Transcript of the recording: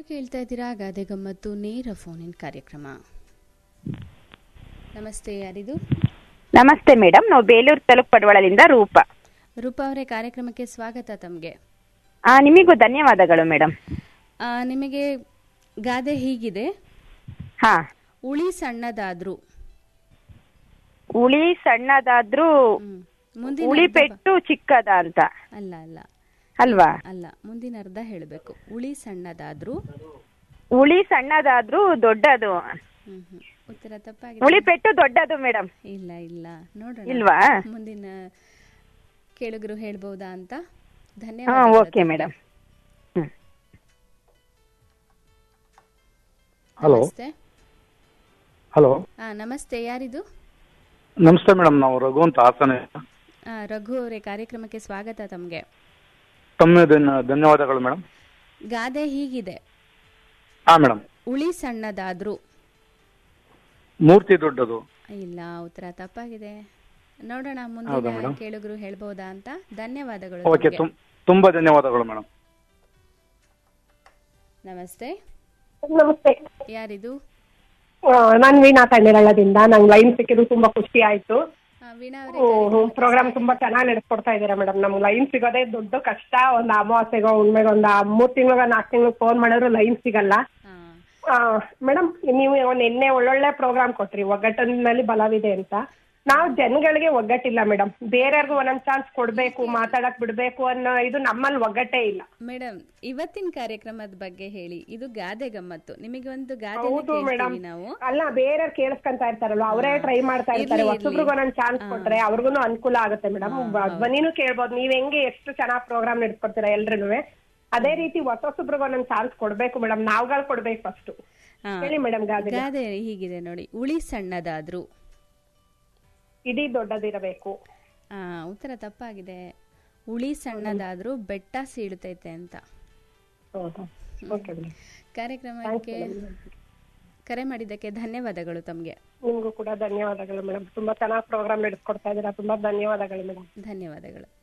ಕೇಳ್ತಾ ಇದ್ದೀರಾ ಗಾದೆ ಗಮ್ಮತ್ತು ನೇರ ಫೋನ್ ಇನ್ ಕಾರ್ಯಕ್ರಮ ನಮಸ್ತೆ ಯಾರಿದು ನಮಸ್ತೆ ಮೇಡಮ್ ನಾವು ಬೇಲೂರು ತಾಲೂಕು ಪಡವಳದಿಂದ ರೂಪ ರೂಪಾ ಅವರೇ ಕಾರ್ಯಕ್ರಮಕ್ಕೆ ಸ್ವಾಗತ ತಮಗೆ ಆ, ನಿಮಿಗೂ ಧನ್ಯವಾದಗಳು ಮೇಡಮ್ ನಿಮಗೆ ಗಾದೆ ಹೀಗಿದೆ ಹಾ ಉಳಿ ಸಣ್ಣದಾದ್ರು ಉಳಿ ಸಣ್ಣದಾದ್ರೂ ಹ್ಮ್. ಮುಂದಿನ ಉಳಿ ಅರ್ಧ ಪೆಟ್ಟು ಚಿಕ್ಕದ ಅಂತ ಬ- ಅಲ್ಲ ಅಲ್ಲ ಅಲ್ವಾ ಅಲ್ಲ ಮುಂದಿನ ಅರ್ಧ ಹೇಳಬೇಕು ಉಳಿ ಸಣ್ಣದಾದ್ರು ಉಳಿ ಸಣ್ಣದಾದ್ರೂ ದೊಡ್ಡದು ಹ್ಮ್ ಹ್ಮ್ ಉತ್ತರ ತಪ್ಪಾಗಿದೆ ಉಳಿ ಪೆಟ್ಟು ದೊಡ್ಡದು ಮೇಡಮ್ ಇಲ್ಲ ಇಲ್ಲ ನೋಡೋಣ ಇಲ್ವಾ? ಮುಂದಿನ ಕೇಳುಗರು ಹೇಳ್ಬಹುದಾ ಅಂತ ಹಾ ಧನ್ಯವಾದ ಓಕೆ ಮೇಡಮ್ ಹ್ಮ್ ಹಲೋ ನಮಸ್ತೆ ಹಲೋ ಆ, ನಮಸ್ತೆ ಯಾರಿದು ನಮಸ್ತೆ ಮೇಡಮ್ ನಾವು ರಘು ಅಂತ ಹಾಸನ ಆ, ರಘು ಅವರೇ ಕಾರ್ಯಕ್ರಮಕ್ಕೆ ಸ್ವಾಗತ ತಮಗೆ ತಮ್ಮ ಧನ್ಯ- ಧನ್ಯವಾದಗಳು ಮೇಡಮ್ ಗಾದೆ ಹೀಗಿದೆ ಹಾ ಮೇಡಮ್ ಉಳಿ ಸಣ್ಣದಾದ್ರು ಮೂರ್ತಿ ದೊಡ್ಡದು ಇಲ್ಲ ಉತ್ತರ ತಪ್ಪಾಗಿದೆ ನೋಡೋಣ ಹೌದಾ ಮುಂದಿನ ಮೇಡಮ್? ಕೇಳುಗರು ಹೇಳ್ಬಹುದಾ ಅಂತ ಧನ್ಯವಾದಗಳು ಓಕೆ ತಮ್ಗೆ. ತುಂ- ತುಂಬಾ ಧನ್ಯವಾದಗಳು ಮೇಡಮ್ ನಮಸ್ತೆ ನಮಸ್ತೆ ಯಾರಿದು ನಾನು ವೀಣಾ ತಣ್ಣೀರಳ್ಳದಿಂದ ನಂಗೆ ಲೈನ್ ಸಿಕ್ಕಿದ್ದು ತುಂಬಾ ಖುಷಿ ಆಯ್ತು ಆ, ವೀಣಾ ಅವರೇ ಪ್ರೋಗ್ರಾಮ್ ತುಂಬಾ ಚೆನ್ನಾಗಿ ನಡೆಸ್ಕೊಡ್ತಾ ಇದ್ದೀರಾ ಮೇಡಮ್ ನಮ್ಗೆ ಲೈನ್ ಸಿಗೋದೇ ದೊಡ್ಡ ಕಷ್ಟ ಒಂದು ಅಮಾವಾಸ್ಯೆಗೋ ಉಣ್ಮೆಗೋ ಒಂದು ಮೂರ್ ತಿಂಗಳಿಗೋ ನಾಲ್ಕು ತಿಂಗಳು ಫೋನ್ ಮಾಡಿದ್ರು ಲೈನ್ ಸಿಗಲ್ಲ ಹಾ ಮೇಡಮ್ ನೀವು ನಿನ್ನೆ ಒಳ್ಳೊಳ್ಳೆ ಪ್ರೋಗ್ರಾಮ್ ಕೊಟ್ರಿ ಒಗ್ಗಟ್ಟಿನಲ್ಲಿ ಬಲವಿದೆ ಅಂತ ನಾವು ಜನಗಳಿಗೆ ಒಗ್ಗಟ್ಟಿಲ್ಲ ಮೇಡಮ್ ಬೇರೆಯವ್ರಿಗೂ ಒಂದೊಂದ್ ಚಾನ್ಸ್ ಕೊಡ್ಬೇಕು ಮಾತಾಡಕ್ ಬಿಡ್ಬೇಕು ಅನ್ನೋ ಇದು ನಮ್ಮಲ್ಲಿ ಒಗ್ಗಟ್ಟೇ ಇಲ್ಲ ಮೇಡಮ್ ಇವತ್ತಿನ ಕಾರ್ಯಕ್ರಮದ ಬಗ್ಗೆ ಹೇಳಿ ಇದು ಗಾದೆ ಗಮ್ಮತ್ತು ನಿಮಗೆ ಒಂದು ಗಾದೆ ಹೌದು ಮೇಡಮ್ ಕೇಳ್ತೀವಿ ನಾವು ಅಲ್ಲ ಬೇರೆಯವ್ರು ಕೇಳಿಸ್ಕೊಂತ ಇರ್ತಾರಲ್ವ ಅವರೇ ಟ್ರೈ ಮಾಡ್ತಾ ಇರ್ತಾರೆ ಇರ್ಲಿ, ಹೊಸಬ್ರಿಗೂ ಒಂದೊಂದ್ ಚಾನ್ಸ್ ಕೊಟ್ರೆ ಅವ್ರಿಗೂ ಅನುಕೂಲ ಆಗುತ್ತೆ ಮೇಡಮ್ ಧ್ವನಿನೂ ಕೇಳ್ಬೋದು ನೀವ್ ಹೆಂಗೆ ಎಷ್ಟು ಚೆನ್ನಾಗ್ ಪ್ರೋಗ್ರಾಮ್ ನಡೆಸ್ಕೊಡ್ತೀರಾ ಎಲ್ರು ಅದೇ ರೀತಿ ಹೊಸ ಹೊಸಬ್ರಿಗೂ ಒಂದೊಂದ್ ಚಾನ್ಸ್ ಕೊಡ್ಬೇಕು ಮೇಡಮ್ ನಾವ್ಗಳು ಕೊಡ್ಬೇಕು ಫಸ್ಟ್ ಹಾ. ಹೇಳಿ ಮೇಡಮ್ ಗಾದೆ ಗಾದೆ ಹೀಗಿದೆ ನೋಡಿ ಉಳಿ ಸಣ್ಣದಾದ್ರು ಇಡೀ ದೊಡ್ಡದಿರಬೇಕು ಆ ಉತ್ತರ ತಪ್ಪಾಗಿದೆ ಉಳಿ ಸಣ್ಣದಾದ್ರೂ ಬೆಟ್ಟ ಸೀಳುತ್ತೈತೆ ಅಂತ ಓಕೆ ಮೇಡಮ್ ಕಾರ್ಯಕ್ರಮಕ್ಕೆ ಕರೆ ಮಾಡಿದ್ದಕ್ಕೆ ಧನ್ಯವಾದಗಳು ತಮಗೆ ನಿಮ್ಗೂ ಕೂಡ ಧನ್ಯವಾದಗಳು ಮೇಡಮ್ ತುಂಬಾ ಚೆನ್ನಾಗಿ ಪ್ರೋಗ್ರಾಮ್ ನಡೆಸ್ಕೊಡ್ತಾ ಇದ್ದೀರಾ ತುಂಬಾ ಧನ್ಯವಾದಗಳು ಮೇಡಮ್ ಧನ್ಯವಾದಗಳು